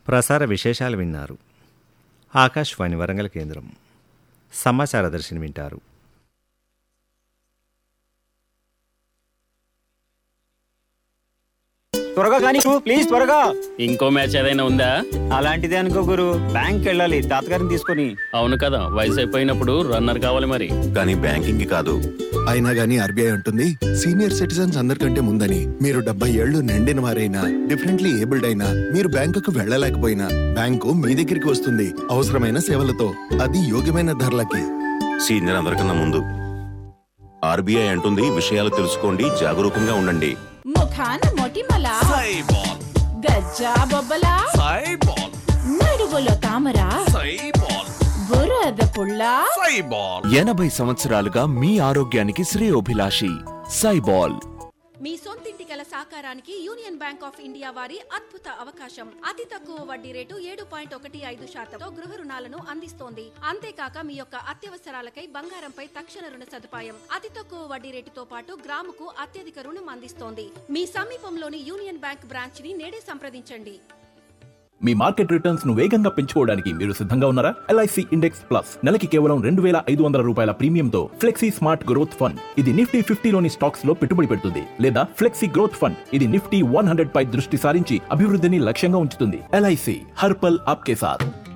ప్రసార విశేషాలు విన్నారు ఆకాశవాణి వరంగల్ కేంద్రం సమాచార దర్శిని వింటారు త్వరగా కానీ ప్లీజ్ త్వరగా ఇంకో మ్యాచ్ ఏదైనా ఉందా అలాంటిదే అనుకో గురు బ్యాంక్ వెళ్ళాలి తాతగారిని తీసుకొని అవును కదా వయసు అయిపోయినప్పుడు రన్నర్ కావాలి మరి కానీ బ్యాంకింగ్ కాదు అయినా గానీ ఆర్బీఐ ఉంటుంది సీనియర్ సిటిజన్స్ అందరికంటే ముందని మీరు డెబ్బై ఏళ్లు నిండిన వారైనా డిఫరెంట్లీ ఏబుల్డ్ అయినా మీరు బ్యాంకుకు వెళ్ళలేకపోయినా బ్యాంకు మీ దగ్గరికి వస్తుంది అవసరమైన సేవలతో అది యోగ్యమైన ధరలకి సీనియర్ అందరికన్నా ముందు ఆర్బీఐ అంటుంది విషయాలు తెలుసుకోండి జాగరూకంగా ఉండండి ముఖాన మొటిమల గజ్జా బొబ్బల నడువులో తామర బురద పుల్ల ఎనభై సంవత్సరాలుగా మీ ఆరోగ్యానికి శ్రేయోభిలాషి సైబాల్ మీ సొంతింటి కల సాకారానికి యూనియన్ బ్యాంక్ ఆఫ్ ఇండియా వారి అద్భుత అవకాశం అతి తక్కువ వడ్డీ రేటు ఏడు పాయింట్ ఒకటి ఐదు శాతంతో గృహ రుణాలను అందిస్తోంది అంతేకాక మీ యొక్క అత్యవసరాలకై బంగారంపై తక్షణ రుణ సదుపాయం అతి తక్కువ వడ్డీ రేటుతో పాటు గ్రాముకు అత్యధిక రుణం అందిస్తోంది మీ సమీపంలోని యూనియన్ బ్యాంక్ బ్రాంచ్ ని నేడే సంప్రదించండి మీ మార్కెట్ రిటర్న్స్ ను వేగంగా పెంచుకోవడానికి మీరు సిద్ధంగా ఉన్నారా ఎల్ఐసి ఇండెక్స్ ప్లస్ నెలకి కేవలం రెండు వేల ఐదు వందల రూపాయల ప్రీమియంతో ఫ్లెక్సీ స్మార్ట్ గ్రోత్ ఫండ్ ఇది నిఫ్టీ ఫిఫ్టీలోని స్టాక్స్ లో పెట్టుబడి పెడుతుంది లేదా ఫ్లెక్సీ గ్రోత్ ఫండ్ ఇది నిఫ్టీ వన్ హండ్రెడ్ పై దృష్టి సారించి అభివృద్ధిని లక్ష్యంగా ఉంచుతుంది ఎల్ఐసి హర్పల్ ఆప్కే సాథ్